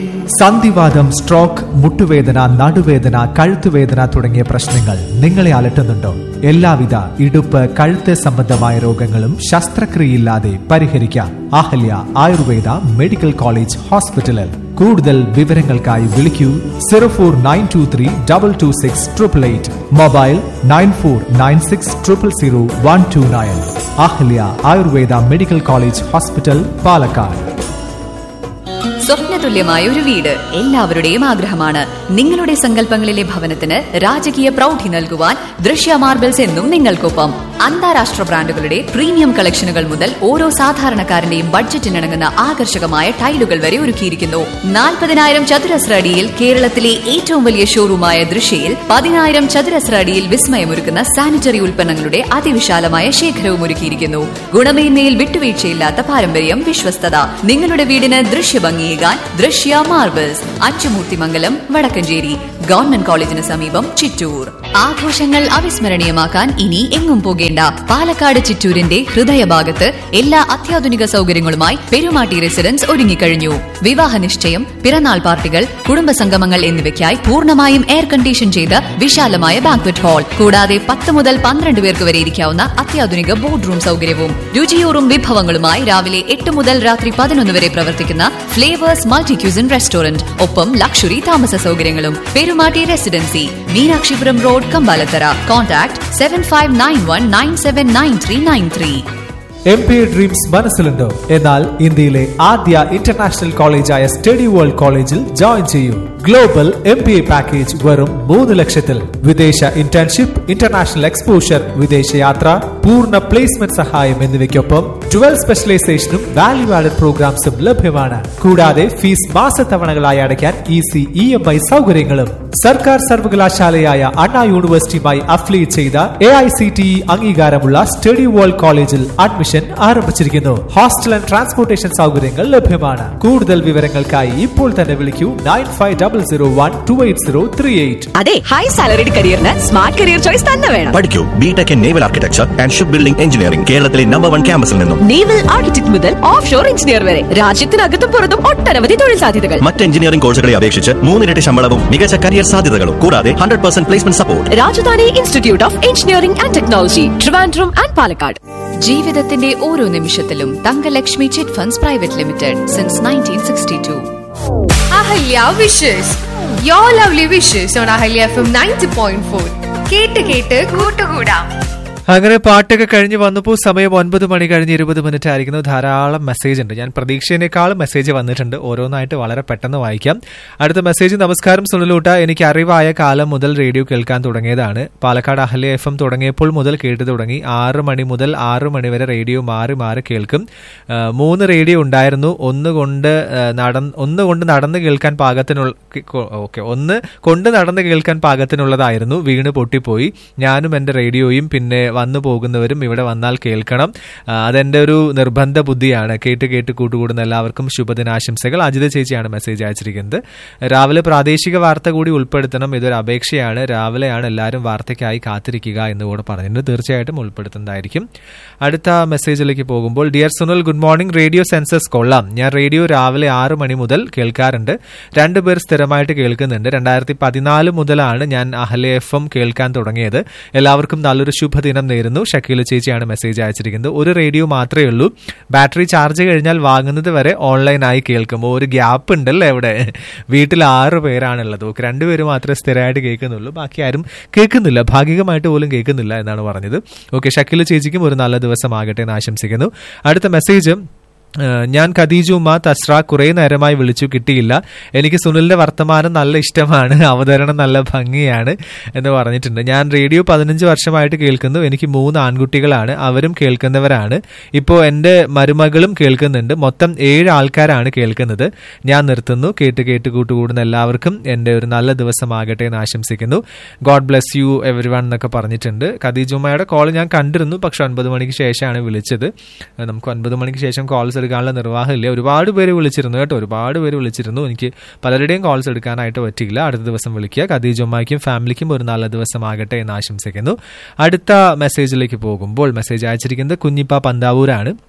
സന്ധിവാദം സ്ട്രോക്ക് മുട്ടുവേദന നടുവേദന കഴുത്തുവേദന തുടങ്ങിയ പ്രശ്നങ്ങൾ നിങ്ങളെ അലട്ടുന്നുണ്ടോ എല്ലാവിധ ഇടുപ്പ് കഴുത്ത് സംബന്ധമായ രോഗങ്ങളും ശസ്ത്രക്രിയയില്ലാതെ പരിഹരിക്കാം അഹല്യ ആയുർവേദ മെഡിക്കൽ കോളേജ് ഹോസ്പിറ്റലിൽ കൂടുതൽ വിവരങ്ങൾക്കായി വിളിക്കൂ zero four nine two three double two six triple eight mobile nine four nine six triple zero one two nine Ahalya Ayurveda medical college hospital Palakkad സ്വപ്നതുല്യമായ ഒരു വീട് എല്ലാവരുടെയും ആഗ്രഹമാണ് നിങ്ങളുടെ സങ്കല്പങ്ങളിലെ ഭവനത്തിന് രാജകീയ പ്രൗഢി നൽകുവാൻ ദൃശ്യ മാർബിൾസ് എന്നും നിങ്ങൾക്കൊപ്പം അന്താരാഷ്ട്ര ബ്രാൻഡുകളുടെ പ്രീമിയം കളക്ഷനുകൾ മുതൽ ഓരോ സാധാരണക്കാരന്റെയും ബഡ്ജറ്റിനിണങ്ങുന്ന ആകർഷകമായ ടൈലുകൾ വരെ ഒരുക്കിയിരിക്കുന്നു നാൽപ്പതിനായിരം ചതുരശ്ര അടിയിൽ കേരളത്തിലെ ഏറ്റവും വലിയ ഷോറൂമായ ദൃശ്യയിൽ പതിനായിരം ചതുരശ്ര അടിയിൽ വിസ്മയമൊരുക്കുന്ന സാനിറ്ററി ഉൽപ്പന്നങ്ങളുടെ അതിവിശാലമായ ശേഖരവും ഒരുക്കിയിരിക്കുന്നു ഗുണമേന്മയിൽ വിട്ടുവീഴ്ചയില്ലാത്ത പാരമ്പര്യം വിശ്വസ്തത നിങ്ങളുടെ വീടിന് ദൃശ്യഭംഗിയേകാൻ ദൃശ്യ മാർബിൾസ് അച്ചുമൂർത്തിമംഗലം വടക്കഞ്ചേരി ഗവൺമെന്റ് കോളേജിന് സമീപം ചിറ്റൂർ ആഘോഷങ്ങൾ അവിസ്മരണീയമാക്കാൻ ഇനി എങ്ങും പോകേണ്ട പാലക്കാട് ചിറ്റൂരിന്റെ ഹൃദയഭാഗത്ത് എല്ലാ അത്യാധുനിക സൗകര്യങ്ങളുമായി പെരുമാട്ടി റെസിഡൻസ് ഒരുങ്ങിക്കഴിഞ്ഞു വിവാഹ നിശ്ചയം പിറന്നാൾ പാർട്ടികൾ കുടുംബസംഗമങ്ങൾ എന്നിവയ്ക്കായി പൂർണ്ണമായും എയർ കണ്ടീഷൻ ചെയ്ത വിശാലമായ ബാങ്ക്വറ്റ് ഹാൾ കൂടാതെ പത്ത് മുതൽ പന്ത്രണ്ട് പേർക്ക് വരെ ഇരിക്കാവുന്ന അത്യാധുനിക ബോർഡ് റൂം സൗകര്യവും രുചിയൂറും വിഭവങ്ങളുമായി രാവിലെ എട്ട് മുതൽ രാത്രി പതിനൊന്ന് വരെ പ്രവർത്തിക്കുന്ന ഫ്ലേവേഴ്സ് മൾട്ടി ക്യൂസിൻ റെസ്റ്റോറന്റ് ഒപ്പം ലക്ഷറി താമസ സൗകര്യങ്ങളും Perumatty residency Meenakshipuram road Kambalathara contact seven five nine one nine seven nine three nine three M P dreams മനസ്സിലുണ്ടോ എന്നാൽ ഇന്ത്യയിലെ ആദ്യ ഇന്റർനാഷണൽ കോളേജായ സ്റ്റഡി വേൾഡ് കോളേജിൽ ജോയിൻ ചെയ്യൂ global M P A package വെറും മൂന്ന് ലക്ഷത്തിൽ വിദേശ ഇന്റേൺഷിപ്പ് ഇന്റർനാഷണൽ എക്സ്പോഷർ വിദേശയാത്ര പൂർണ്ണ പ്ലേസ്മെന്റ് സഹായം എന്നിവയ്ക്കൊപ്പം ട്വൽവ് സ്പെഷ്യലൈസേഷനും വാല്യൂ ആഡഡ് പ്രോഗ്രാംസും ലഭ്യമാണ് കൂടാതെ ഫീസ് മാസത്തവണകളായി അടയ്ക്കാൻ ഈസി ഇ എം ഐ സൗകര്യങ്ങളും സർക്കാർ സർവകലാശാലയായ അണ്ണാ യൂണിവേഴ്സിറ്റിയുമായി അഫിലിയേറ്റ് ചെയ്ത A I C T E അംഗീകാരമുള്ള സ്റ്റഡി വേൾഡ് കോളേജിൽ അഡ്മിഷൻ ആരംഭിച്ചിരിക്കുന്നു ഹോസ്റ്റൽ ആൻഡ് ട്രാൻസ്പോർട്ടേഷൻ സൗകര്യങ്ങൾ ലഭ്യമാണ് കൂടുതൽ വിവരങ്ങൾക്കായി ഇപ്പോൾ തന്നെ വിളിക്കൂ nine five double zero one two eight zero three eight അതെ ഹൈ സാലറിഡ് കരിയറിന് സ്മാർട്ട് കരിയർ ചോയ്സ് തന്നെ വേണം പഠിക്കൂ B Tech in naval architecture and shipbuilding engineering കേരളത്തിലെ നമ്പർ വൺ ക്യാമ്പസിൽ നിന്നും നേവൽ ആർക്കിടെക്ട് മുതൽ ഓഫ് ഷോർ എഞ്ചിനീയർ വരെ രാജ്യത്തിനകത്തും പുറത്തും ഒട്ടനവധി തൊഴിൽ സാധ്യതകൾ മറ്റ് എഞ്ചിനീയറിംഗ് കോഴ്സുകളെ അപേക്ഷിച്ച് മൂന്നിരട്ടി ശമ്പളവും മികച്ച കരിയർ സാധ്യതകളും കൂടാതെ hundred percent placement support Rajadhani institute of engineering and technology Trivandrum and Palakkad ജീവിതത്തിന്റെ ഓരോ നിമിഷത്തിലും Thankalakshmi chit funds private limited since nineteen sixty two Ahalya wishes you lovely wishes on Ahalya F M ninety point four കേട്ട് കേട്ട് കൂട്ടുകൂടാം അങ്ങനെ പാട്ടൊക്കെ കഴിഞ്ഞ് വന്നപ്പോൾ സമയം ഒൻപത് മണി കഴിഞ്ഞ് ഇരുപത് മിനിറ്റ് ആയിരിക്കുന്നു ധാരാളം മെസ്സേജ് ഉണ്ട് ഞാൻ പ്രതീക്ഷേനേക്കാളും മെസ്സേജ് വന്നിട്ടുണ്ട് ഓരോന്നായിട്ട് വളരെ പെട്ടെന്ന് വായിക്കാം അടുത്ത മെസ്സേജ് നമസ്കാരം സുനിലൂട്ട എനിക്ക് അറിവായ കാലം മുതൽ റേഡിയോ കേൾക്കാൻ തുടങ്ങിയതാണ് പാലക്കാട് അഹല്യ എഫ് എം തുടങ്ങിയപ്പോൾ മുതൽ കേട്ടു തുടങ്ങി ആറ് മണി മുതൽ ആറ് മണി വരെ റേഡിയോ മാറി മാറി കേൾക്കും ആ, മൂന്ന് റേഡിയോ ഉണ്ടായിരുന്നു ഒന്ന് കൊണ്ട് ആ, നടന്ന് ഒന്ന് കൊണ്ട് നടന്ന് കേൾക്കാൻ പാകത്തിനുള്ള ഓക്കെ ഒന്ന് കൊണ്ട് നടന്ന് കേൾക്കാൻ പാകത്തിനുള്ളതായിരുന്നു വീണ് പൊട്ടിപ്പോയി ഞാനും എൻ്റെ റേഡിയോയും പിന്നെ വന്നു പോകുന്നവരും ഇവിടെ വന്നാൽ കേൾക്കണം ആ, അതെന്റെ ഒരു നിർബന്ധ ബുദ്ധിയാണ് കേട്ട് കേട്ട് കൂട്ടുകൂടുന്ന എല്ലാവർക്കും ശുഭദിനാശംസകൾ അജിത ചേച്ചിയാണ് മെസ്സേജ് അയച്ചിരിക്കുന്നത് രാവിലെ പ്രാദേശിക വാർത്ത കൂടി ഉൾപ്പെടുത്തണം ഇതൊരു അപേക്ഷയാണ് രാവിലെയാണ് എല്ലാവരും വാർത്തയ്ക്കായി കാത്തിരിക്കുക എന്ന് കൂടെ പറഞ്ഞിട്ടുണ്ട് തീർച്ചയായിട്ടും ഉൾപ്പെടുത്തുന്നതായിരിക്കും അടുത്ത മെസ്സേജിലേക്ക് പോകുമ്പോൾ dear Sunil good morning radio senses കൊള്ളാം ഞാൻ റേഡിയോ രാവിലെ ആറ് മണി മുതൽ കേൾക്കാറുണ്ട് രണ്ടുപേർ സ്ഥിരമായിട്ട് കേൾക്കുന്നുണ്ട് രണ്ടായിരത്തി പതിനാല് മുതലാണ് ഞാൻ അഹലെ എഫ് എം കേൾക്കാൻ തുടങ്ങിയത് എല്ലാവർക്കും നല്ലൊരു ശുഭദിനം നേരുന്നു ഷക്കീല ചേച്ചിയാണ് മെസ്സേജ് അയച്ചിരിക്കുന്നത് ഒരു റേഡിയോ മാത്രമേ ഉള്ളൂ ബാറ്ററി ചാർജ് കഴിഞ്ഞാൽ വാങ്ങുന്നത് വരെ ഓൺലൈനായി കേൾക്കും ഒരു ഗ്യാപ്പ് ഉണ്ടല്ലോ ഇവിടെ വീട്ടിൽ ആറ് പേരാണുള്ളത് ഓക്കെ രണ്ടുപേര് മാത്രമേ സ്ഥിരമായിട്ട് കേൾക്കുന്നുള്ളൂ ബാക്കി ആരും കേൾക്കുന്നില്ല ഭാഗികമായിട്ട് പോലും കേൾക്കുന്നില്ല എന്നാണ് പറഞ്ഞത് ഓക്കെ ഷക്കീല ചേച്ചിക്കും ഒരു നല്ല ദിവസമാകട്ടെ എന്ന് ആശംസിക്കുന്നു അടുത്ത മെസ്സേജ് ഏഹ് ഞാൻ ഖദീജു ഉമ്മ തസ്ര കുറെ നേരമായി വിളിച്ചു കിട്ടിയില്ല എനിക്ക് സുനിലിന്റെ വർത്തമാനം നല്ല ഇഷ്ടമാണ് അവതരണം നല്ല ഭംഗിയാണ് എന്ന് പറഞ്ഞിട്ടുണ്ട് ഞാൻ റേഡിയോ പതിനഞ്ച് വർഷമായിട്ട് കേൾക്കുന്നു എനിക്ക് മൂന്ന് ആൺകുട്ടികളാണ് അവരും കേൾക്കുന്നവരാണ് ഇപ്പോൾ എൻ്റെ മരുമകളും കേൾക്കുന്നുണ്ട് മൊത്തം ഏഴ് ആൾക്കാരാണ് കേൾക്കുന്നത് ഞാൻ നിർത്തുന്നു കേട്ട് കേട്ട് കൂട്ടുകൂടുന്ന എല്ലാവർക്കും എൻ്റെ ഒരു നല്ല ദിവസമാകട്ടെ എന്ന് ആശംസിക്കുന്നു God bless you everyone എന്നൊക്കെ പറഞ്ഞിട്ടുണ്ട് ഖദീജുമ്മയുടെ കോൾ ഞാൻ കണ്ടിരുന്നു പക്ഷെ ഒൻപത് മണിക്ക് ശേഷമാണ് വിളിച്ചത് ഏഹ് നമുക്ക് ഒൻപത് മണിക്ക് ശേഷം കോൾസ് എടുക്കാനുള്ള നിർവാഹമില്ല ഒരുപാട് പേര് വിളിച്ചിരുന്നു കേട്ടോ ഒരുപാട് പേര് വിളിച്ചിരുന്നു എനിക്ക് പലരുടെയും കോൾസ് എടുക്കാനായിട്ട് പറ്റിയില്ല അടുത്ത ദിവസം വിളിക്കുക ഖദീജുമ്മയ്ക്കും ഫാമിലിക്കും ഒരു നല്ല ദിവസമാകട്ടെ എന്ന് ആശംസിക്കുന്നു അടുത്ത മെസ്സേജിലേക്ക് പോകുമ്പോൾ മെസ്സേജ് അയച്ചിരിക്കുന്നത് കുഞ്ഞിപ്പ പന്താവൂരാണ്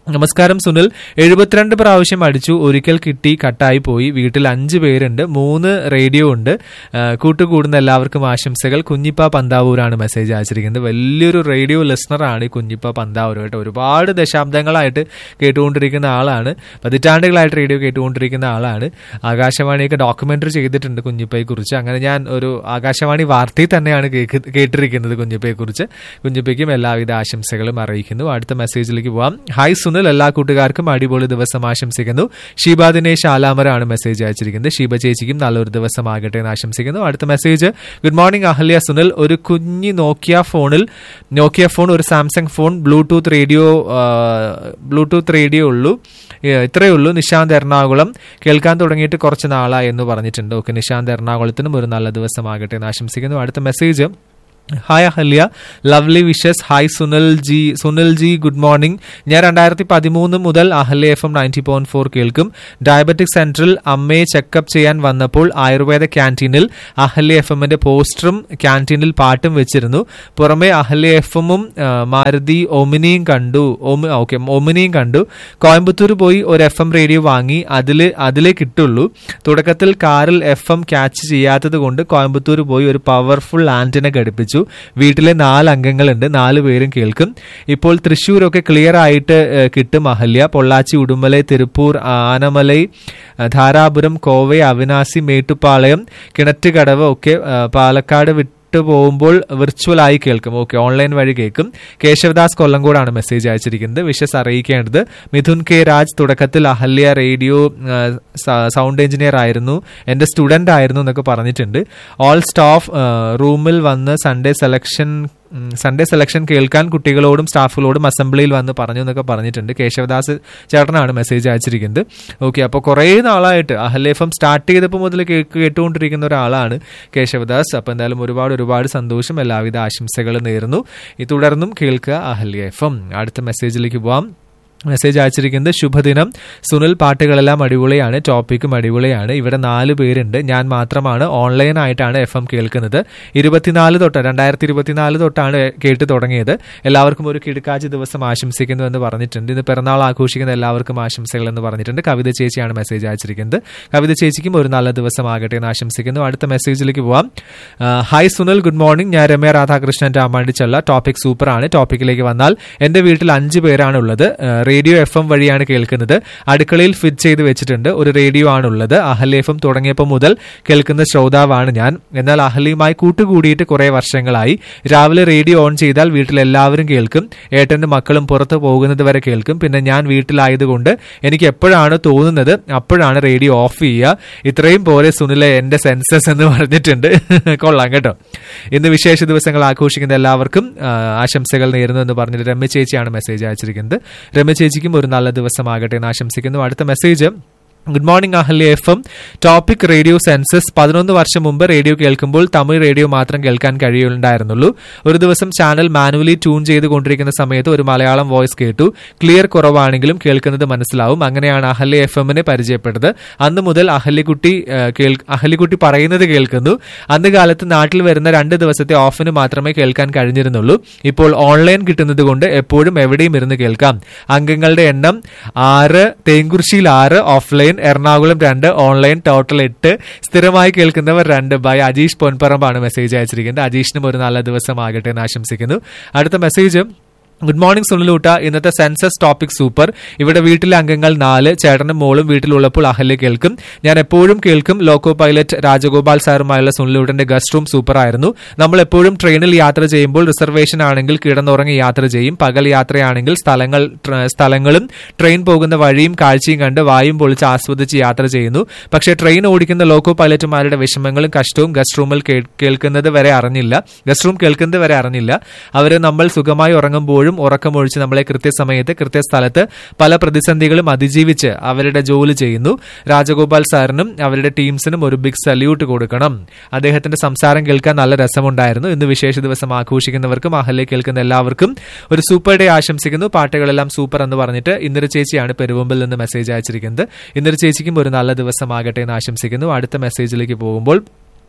നമസ്കാരം സുനിൽ എഴുപത്തിരണ്ട് പ്രാവശ്യം അടിച്ചു ഒരിക്കൽ കിട്ടി കട്ടായി പോയി വീട്ടിൽ അഞ്ച് പേരുണ്ട് മൂന്ന് റേഡിയോ ഉണ്ട് ആ, കൂട്ടുകൂടുന്ന എല്ലാവർക്കും ആശംസകൾ കുഞ്ഞിപ്പ പന്താവൂരാണ് മെസ്സേജ് അയച്ചിരിക്കുന്നത് വലിയൊരു റേഡിയോ ലിസണറാണ് ഈ കുഞ്ഞിപ്പ പന്താവൂർ കേട്ടോ ഒരുപാട് ദശാബ്ദങ്ങളായിട്ട് കേട്ടുകൊണ്ടിരിക്കുന്ന ആളാണ് പതിറ്റാണ്ടുകളായിട്ട് റേഡിയോ കേട്ടുകൊണ്ടിരിക്കുന്ന ആളാണ് ആകാശവാണിയൊക്കെ ഡോക്യുമെന്ററി ചെയ്തിട്ടുണ്ട് കുഞ്ഞിപ്പയെ കുറിച്ച് അങ്ങനെ ഞാൻ ഒരു ആകാശവാണി വാർത്തയിൽ തന്നെയാണ് കേക്ക് കേട്ടിരിക്കുന്നത് കുഞ്ഞിപ്പയെ കുറിച്ച് കുഞ്ഞിപ്പയ്ക്കും എല്ലാവിധ ആശംസകളും അറിയിക്കുന്നു അടുത്ത മെസ്സേജിലേക്ക് പോവാം ഹായ് സുനിൽ എല്ലാ കൂട്ടുകാർക്കും അടിപൊളി ദിവസം ആശംസിക്കുന്നു ഷീബ ദിനേശ് ആലാമറാണ് മെസ്സേജ് അയച്ചിരിക്കുന്നത് ഷീബ ചേച്ചിക്കും നല്ലൊരു ദിവസം ആകട്ടെ എന്ന് ആശംസിക്കുന്നു അടുത്ത message good morning Ahalya Sunil ഒരു കുഞ്ഞി നോക്കിയ ഫോണിൽ നോക്കിയ ഫോൺ ഒരു സാംസങ് ഫോൺ ബ്ലൂടൂത്ത് റേഡിയോ ആ, ബ്ലൂടൂത്ത് റേഡിയോ ഉള്ളൂ ഏ, ഇത്രയേ ഉള്ളൂ നിശാന്ത് എറണാകുളം കേൾക്കാൻ തുടങ്ങിയിട്ട് കുറച്ച് നാളായി എന്ന് പറഞ്ഞിട്ടുണ്ട് ഓക്കെ നിശാന്ത് എറണാകുളത്തിനും ഒരു നല്ല ദിവസമാകട്ടെ എന്ന് ആശംസിക്കുന്നു അടുത്ത message hi Ahalya lovely wishes hi Sunil ji Sunil ji good morning ഞാൻ രണ്ടായിരത്തി പതിമൂന്ന് മുതൽ Ahalya F M ninety point four കേൾക്കും ഡയബറ്റിക് സെന്ററിൽ അമ്മയെ ചെക്കപ്പ് ചെയ്യാൻ വന്നപ്പോൾ ആയുർവേദ ക്യാൻറ്റീനിൽ അഹല്യ എഫ് എമ്മിന്റെ പോസ്റ്ററും ക്യാൻറ്റീനിൽ പാട്ടും വെച്ചിരുന്നു പുറമെ അഹല്യ എഫ് എമ്മും മാരുതി ഒമിനിയും കണ്ടു ഓക്കെ ഒമിനിയും കണ്ടു കോയമ്പത്തൂർ പോയി ഒരു എഫ് എം റേഡിയോ വാങ്ങി അതിൽ അതിലേ കിട്ടുള്ളൂ തുടക്കത്തിൽ കാറിൽ എഫ് എം ക്യാച്ച് ചെയ്യാത്തത് കൊണ്ട് കോയമ്പത്തൂർ പോയി ഒരു പവർഫുൾ ആന്റിന ഘടിപ്പിച്ചു വീട്ടിലെ നാല് അംഗങ്ങളുണ്ട് നാല് പേരും കേൾക്കും ഇപ്പോൾ തൃശ്ശൂരൊക്കെ ക്ലിയർ ആയിട്ട് ഏഹ്, കിട്ടും അഹല്യ പൊള്ളാച്ചി ഉടുമലൈ തിരുപ്പൂർ ആനമലൈ ഏഹ്, ധാരാപുരം കോവൈ അവിനാസി മേട്ടുപ്പാളയം കിണറ്റുകടവ് ഒക്കെ ഏഹ്, പാലക്കാട് വിട്ട് പോകുമ്പോൾ വിർച്വൽ ആയി കേൾക്കും ഓക്കെ ഓൺലൈൻ വഴി കേൾക്കും കേശവദാസ് കൊല്ലങ്കോടാണ് മെസ്സേജ് അയച്ചിരിക്കുന്നത് വിഷസ് അറിയിക്കേണ്ടത് മിഥുൻ കെ രാജ് തുടക്കത്തിൽ അഹല്യ റേഡിയോ ആ, സ- സൗണ്ട് എഞ്ചിനീയർ ആയിരുന്നു എൻ്റെ സ്റ്റുഡൻ്റ് ആയിരുന്നു എന്നൊക്കെ പറഞ്ഞിട്ടുണ്ട് ഓൾ സ്റ്റാഫ് ആ, റൂമിൽ വന്ന് സൺഡേ സെലക്ഷൻ ഉം, സൺഡേ സെലക്ഷൻ കേൾക്കാൻ കുട്ടികളോടും സ്റ്റാഫുകളോടും അസംബ്ലിയിൽ വന്ന് പറഞ്ഞു എന്നൊക്കെ പറഞ്ഞിട്ടുണ്ട് കേശവദാസ് ചേട്ടനാണ് മെസ്സേജ് അയച്ചിരിക്കുന്നത് ഓക്കെ അപ്പോൾ കുറേ നാളായിട്ട് അഹലേഫം സ്റ്റാർട്ട് ചെയ്തപ്പോൾ മുതൽ കേക്ക് കേട്ടുകൊണ്ടിരിക്കുന്ന ഒരാളാണ് കേശവദാസ് അപ്പോൾ എന്തായാലും ഒരുപാട് ഒരുപാട് സന്തോഷം എല്ലാവിധ ആശംസകളും നേരുന്നു ഈ തുടർന്നും കേൾക്കുക അഹല്യ എഫ് എം അടുത്ത മെസ്സേജിലേക്ക് പോവാം മെസ്സേജ് അയച്ചിരിക്കുന്നത് ശുഭദിനം സുനിൽ പാട്ടുകളെല്ലാം അടിപൊളിയാണ് ടോപ്പിക്കും അടിപൊളിയാണ് ഇവിടെ നാല് പേരുണ്ട് ഞാൻ മാത്രമാണ് ഓൺലൈൻ ആയിട്ടാണ് എഫ് എം കേൾക്കുന്നത് ഇരുപത്തിനാല് തൊട്ട് രണ്ടായിരത്തി ഇരുപത്തിനാല് തൊട്ടാണ് കേട്ട് തുടങ്ങിയത് എല്ലാവർക്കും ഒരു കിടുക്കാച്ചി ദിവസം ആശംസിക്കുന്നു എന്ന് പറഞ്ഞിട്ടുണ്ട് ഇന്ന് പിറന്നാൾ ആഘോഷിക്കുന്ന എല്ലാവർക്കും ആശംസകൾ എന്ന് പറഞ്ഞിട്ടുണ്ട് കവിത ചേച്ചിയാണ് മെസ്സേജ് അയച്ചിരിക്കുന്നത് കവിത ചേച്ചിക്കും ഒരു നല്ല ദിവസം ആകട്ടെ എന്ന് ആശംസിക്കുന്നു അടുത്ത മെസ്സേജിലേക്ക് പോവാം ആ, ഹായ് സുനിൽ ഗുഡ് മോർണിംഗ് ഞാൻ രമ്യ രാധാകൃഷ്ണൻ രാമാണ്ടിച്ചല്ല ടോപ്പിക് സൂപ്പർ ആണ് ടോപ്പിക്കിലേക്ക് വന്നാൽ എന്റെ വീട്ടിൽ അഞ്ച് പേരാണ് ഉള്ളത് ആ, റേഡിയോ എഫ് എം വഴിയാണ് കേൾക്കുന്നത് അടുക്കളയിൽ ഫിറ്റ് ചെയ്ത് വെച്ചിട്ടുണ്ട് ഒരു റേഡിയോ ആണുള്ളത് അഹല്യ എഫ് എം തുടങ്ങിയപ്പോൾ മുതൽ കേൾക്കുന്ന ശ്രോതാവാണ് ഞാൻ എന്നാൽ അഹല്യയുമായി കൂട്ടുകൂടിയിട്ട് കുറെ വർഷങ്ങളായി രാവിലെ റേഡിയോ ഓൺ ചെയ്താൽ വീട്ടിൽ എല്ലാവരും കേൾക്കും ഏട്ടന്റെ മക്കളും പുറത്ത് പോകുന്നത് വരെ കേൾക്കും പിന്നെ ഞാൻ വീട്ടിലായതുകൊണ്ട് എനിക്ക് എപ്പോഴാണ് തോന്നുന്നത് അപ്പോഴാണ് റേഡിയോ ഓഫ് ചെയ്യുക ഇത്രയും പോലെ സുനിലെ എന്റെ സെൻസസ് എന്ന് പറഞ്ഞിട്ടുണ്ട് കൊള്ളാം കേട്ടോ ഇന്ന് വിശേഷ ദിവസങ്ങൾ ആഘോഷിക്കുന്ന എല്ലാവർക്കും ആ, ആശംസകൾ നേരുന്നു എന്ന് പറഞ്ഞിട്ട് രമ്യ ചേച്ചിയാണ് മെസ്സേജ് അയച്ചിരിക്കുന്നത് രമ്യ ചേച്ചിക്കും ഒരു നല്ല ദിവസമാകട്ടെ എന്ന് ആശംസിക്കുന്നു അടുത്ത message good morning Ahalya F M topic radio senses പതിനൊന്ന് വർഷം മുമ്പ് റേഡിയോ കേൾക്കുമ്പോൾ തമിഴ് റേഡിയോ മാത്രം കേൾക്കാൻ കഴിയുണ്ടായിരുന്നുള്ളൂ ഒരു ദിവസം ചാനൽ മാനുവലി ട്യൂൺ ചെയ്തുകൊണ്ടിരിക്കുന്ന സമയത്ത് ഒരു മലയാളം വോയിസ് കേട്ടു ക്ലിയർ കുറവാണെങ്കിലും കേൾക്കുന്നത് മനസ്സിലാവും അങ്ങനെയാണ് അഹല്യ എഫ് എമ്മിനെ പരിചയപ്പെട്ടത് അന്ന് മുതൽ അഹല്യക്കുട്ടി ആ, കേൾ- അഹല്യക്കുട്ടി പറയുന്നത് കേൾക്കുന്നു അന്ന് കാലത്ത് നാട്ടിൽ വരുന്ന രണ്ട് ദിവസത്തെ ഓഫിന് മാത്രമേ കേൾക്കാൻ കഴിഞ്ഞിരുന്നുള്ളൂ ഇപ്പോൾ ഓൺലൈൻ കിട്ടുന്നത് കൊണ്ട് എപ്പോഴും എവിടെയും ഇരുന്ന് കേൾക്കാം അംഗങ്ങളുടെ എണ്ണം ആറ് തേങ്കുറിശ്ശിയിൽ ആറ് ഓഫ്ലൈൻ എറണാകുളം രണ്ട് ഓൺലൈൻ ടോട്ടൽ എട്ട് സ്ഥിരമായി കേൾക്കുന്നവർ രണ്ട് ബൈ അജീഷ് പൊൻപറമ്പാണ് മെസ്സേജ് അയച്ചിരിക്കുന്നത് അജീഷിനും ഒരു നല്ല ദിവസം ആകട്ടെ എന്ന് ആശംസിക്കുന്നു അടുത്ത മെസ്സേജ് ഗുഡ് മോർണിംഗ് സുനിലൂട്ട ഇന്നത്തെ സെൻസസ് ടോപ്പിക് സൂപ്പർ ഇവിടെ വീട്ടിലെ അംഗങ്ങൾ നാല് ചേട്ടനും മോളും വീട്ടിലുള്ളപ്പോൾ അഹല്യ കേൾക്കും ഞാൻ എപ്പോഴും കേൾക്കും ലോക്കോ പൈലറ്റ് രാജഗോപാൽ സാറുമായുള്ള സുനിലൂട്ടന്റെ ഗസ്റ്റ് റൂം സൂപ്പർ ആയിരുന്നു നമ്മൾ എപ്പോഴും ട്രെയിനിൽ യാത്ര ചെയ്യുമ്പോൾ റിസർവേഷൻ ആണെങ്കിൽ കിടന്നുറങ്ങി യാത്ര ചെയ്യും പകൽ യാത്രയാണെങ്കിൽ സ്ഥലങ്ങൾ ട്ര- സ്ഥലങ്ങളും ട്രെയിൻ പോകുന്ന വഴിയും കാഴ്ചയും കണ്ട് വായും പൊളിച്ച് ആസ്വദിച്ച് യാത്ര ചെയ്യുന്നു പക്ഷേ ട്രെയിൻ ഓടിക്കുന്ന ലോക്കോ പൈലറ്റുമാരുടെ വിഷമങ്ങളും കഷ്ടവും ഗസ്റ്റ് റൂമിൽ കേ- കേൾക്കുന്നത് വരെ അറിഞ്ഞില്ല ഗസ്റ്റ് റൂം കേൾക്കുന്നത് വരെ അറിഞ്ഞില്ല അവരെ നമ്മൾ സുഖമായി ഉറങ്ങുമ്പോഴും ഉറക്കമൊഴിച്ച് നമ്മളെ കൃത്യസമയത്ത് കൃത്യസ്ഥലത്ത് പല പ്രതിസന്ധികളും അതിജീവിച്ച് അവരുടെ ജോലി ചെയ്യുന്നു രാജഗോപാൽ സാറിനും അവരുടെ ടീംസിനും ഒരു ബിഗ് സല്യൂട്ട് കൊടുക്കണം അദ്ദേഹത്തിന്റെ സംസാരം കേൾക്കാൻ നല്ല രസമുണ്ടായിരുന്നു ഇന്ന് വിശേഷ ദിവസം ആഘോഷിക്കുന്നവർക്കും അഹല്യ കേൾക്കുന്ന എല്ലാവർക്കും ഒരു സൂപ്പർ ഡേ ആശംസിക്കുന്നു പാട്ടുകളെല്ലാം സൂപ്പർ എന്ന് പറഞ്ഞിട്ട് ഇന്ദിര ചേച്ചിയാണ് പെരുവമ്പിൽ നിന്ന് മെസ്സേജ് അയച്ചിരിക്കുന്നത് ഇന്ദിര ചേച്ചിക്കും ഒരു നല്ല ദിവസമാകട്ടെ എന്ന് ആശംസിക്കുന്നു അടുത്ത മെസ്സേജിലേക്ക് പോകുമ്പോൾ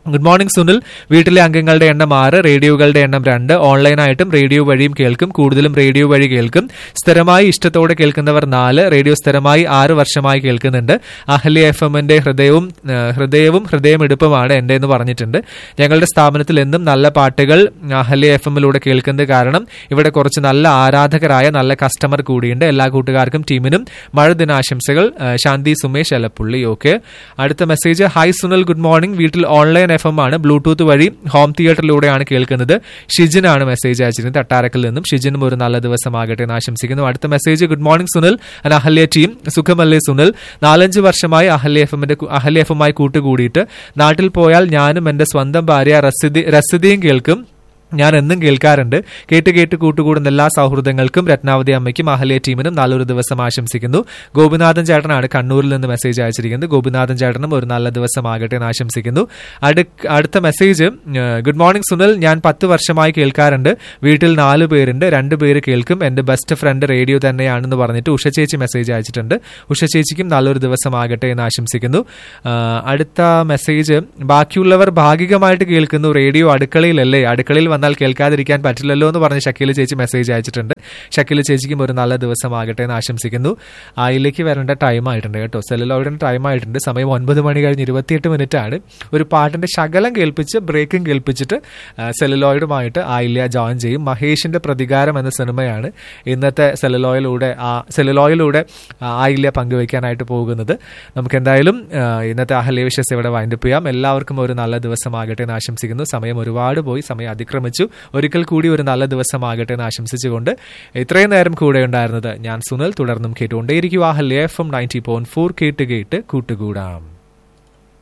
ഗുഡ് മോർണിംഗ് സുനിൽ വീട്ടിലെ അംഗങ്ങളുടെ എണ്ണം ആറ് റേഡിയോകളുടെ എണ്ണം രണ്ട് ഓൺലൈനായിട്ടും റേഡിയോ വഴിയും കേൾക്കും കൂടുതലും റേഡിയോ വഴി കേൾക്കും സ്ഥിരമായി ഇഷ്ടത്തോടെ കേൾക്കുന്നവർ നാല് റേഡിയോ സ്ഥിരമായി ആറ് വർഷമായി കേൾക്കുന്നുണ്ട് അഹല്യ എഫ് എമ്മിന്റെ ഹൃദയവും ആ, ഹൃദയവും ഹൃദയമെടുപ്പുമാണ് എൻ്റെ എന്ന് പറഞ്ഞിട്ടുണ്ട് ഞങ്ങളുടെ സ്ഥാപനത്തിൽ എന്നും നല്ല പാട്ടുകൾ അഹല്യ എഫ് എമ്മിലൂടെ കേൾക്കുന്നത് കാരണം ഇവിടെ കുറച്ച് നല്ല ആരാധകരായ നല്ല കസ്റ്റമർ കൂടിയുണ്ട് എല്ലാ കൂട്ടുകാർക്കും ടീമിനും മഴ ദിനാശംസകൾ ആ, ശാന്തി സുമേഷ് എലപ്പുള്ളി ഓക്കെ അടുത്ത message hi Sunil good morning വീട്ടിൽ ഓൺലൈൻ എഫ് എം ആണ് ബ്ലൂടൂത്ത് വഴി ഹോം തിയേറ്ററിലൂടെയാണ് കേൾക്കുന്നത് ഷിജിനാണ് മെസ്സേജ് അയച്ചിരുന്നത് തട്ടാരക്കിൽ നിന്നും ഷിജിനും ഒരു നല്ല ദിവസമാകട്ടെ എന്ന് ആശംസിക്കുന്നു അടുത്ത message good morning Sunil and Ahalya team സുഖമല്ലേ സുനിൽ നാലഞ്ച് വർഷമായി അഹല്യ എഫ് എമ്മിന്റെ അഹല്യ എഫ് എമ്മായി കൂട്ടുകൂടിയിട്ട് നാട്ടിൽ പോയാൽ ഞാനും എന്റെ സ്വന്തം ഭാര്യ റസിദി റസിദിയും കേൾക്കും ഞാൻ എന്നും കേൾക്കാറുണ്ട് കേട്ട് കേട്ട് കൂട്ടുകൂടുന്ന എല്ലാ സൗഹൃദങ്ങൾക്കും രത്നാവതി അമ്മയ്ക്കും അഹല്യ ടീമിനും നല്ലൊരു ദിവസം ആശംസിക്കുന്നു ഗോപിനാഥൻ ചേട്ടനാണ് കണ്ണൂരിൽ നിന്ന് മെസ്സേജ് അയച്ചിരിക്കുന്നത് ഗോപിനാഥൻ ചേട്ടനും ഒരു നല്ല ദിവസമാകട്ടെ എന്ന് ആശംസിക്കുന്നു അടു- അടുത്ത മെസ്സേജ് ഗുഡ് മോർണിംഗ് സുനിൽ ഞാൻ പത്ത് വർഷമായി കേൾക്കാറുണ്ട് വീട്ടിൽ നാല് പേരുണ്ട് രണ്ട് പേര് കേൾക്കും എന്റെ ബെസ്റ്റ് ഫ്രണ്ട് റേഡിയോ തന്നെയാണെന്ന് പറഞ്ഞിട്ട് ഉഷ ചേച്ചി മെസ്സേജ് അയച്ചിട്ടുണ്ട് ഉഷ ചേച്ചിക്കും നല്ലൊരു ദിവസമാകട്ടെ എന്ന് ആശംസിക്കുന്നു ആ, അടുത്ത മെസ്സേജ് ബാക്കിയുള്ളവർ ഭാഗികമായിട്ട് കേൾക്കുന്നു റേഡിയോ അടുക്കളയിലല്ലേ അടുക്കളയിൽ വന്നാൽ കേൾക്കാതിരിക്കാൻ പറ്റില്ലല്ലോ എന്ന് പറഞ്ഞ് ഷക്കീല ചേച്ചി മെസ്സേജ് അയച്ചിട്ടുണ്ട് ഷക്കീല ചേച്ചിക്കും ഒരു നല്ല ദിവസമാകട്ടെ എന്ന് ആശംസിക്കുന്നു ആയിലേക്ക് വരേണ്ട ടൈം ആയിട്ടുണ്ട് കേട്ടോ സെല്ലുലോയിഡിന് ടൈം ആയിട്ടുണ്ട് സമയം ഒൻപത് മണി കഴിഞ്ഞ് ഇരുപത്തിയെട്ട് മിനിറ്റ് ആണ് ഒരു പാട്ടിന്റെ ശകലം കേൾപ്പിച്ച് ബ്രേക്കും കേൾപ്പിച്ചിട്ട് ആ, സെല്ലുലോയിഡുമായിട്ട് ആയില്യ ജോയിൻ ചെയ്യും മഹേഷിന്റെ പ്രതികാരം എന്ന സിനിമയാണ് ഇന്നത്തെ സെല്ലുലോയിലൂടെ ആ സെല്ലുലോയിലൂടെ ആ, ആയില്യ പങ്കുവയ്ക്കാനായിട്ട് പോകുന്നത് നമുക്ക് എന്തായാലും ആ, ഇന്നത്തെ അഹല്യ വിശ്വസ് ഇവിടെ വൈൻഡപ്പ് ചെയ്യാം എല്ലാവർക്കും ഒരു നല്ല ദിവസമാകട്ടെ എന്ന് ആശംസിക്കുന്നു സമയം ഒരുപാട് പോയി സമയം അതിക്രമിച്ചു ഒരിക്കൽ കൂടി ഒരു നല്ല ദിവസമാകട്ടെ എന്ന് ആശംസിച്ചുകൊണ്ട് ഇത്രയും നേരം കൂടെ ഉണ്ടായിരുന്നത് ഞാൻ സുനിൽ തുടർന്നും കേട്ടുകൊണ്ടേയിരിക്കും Ahalya F M ninety point four കേട്ട് കേട്ട് കൂട്ടുകൂടാം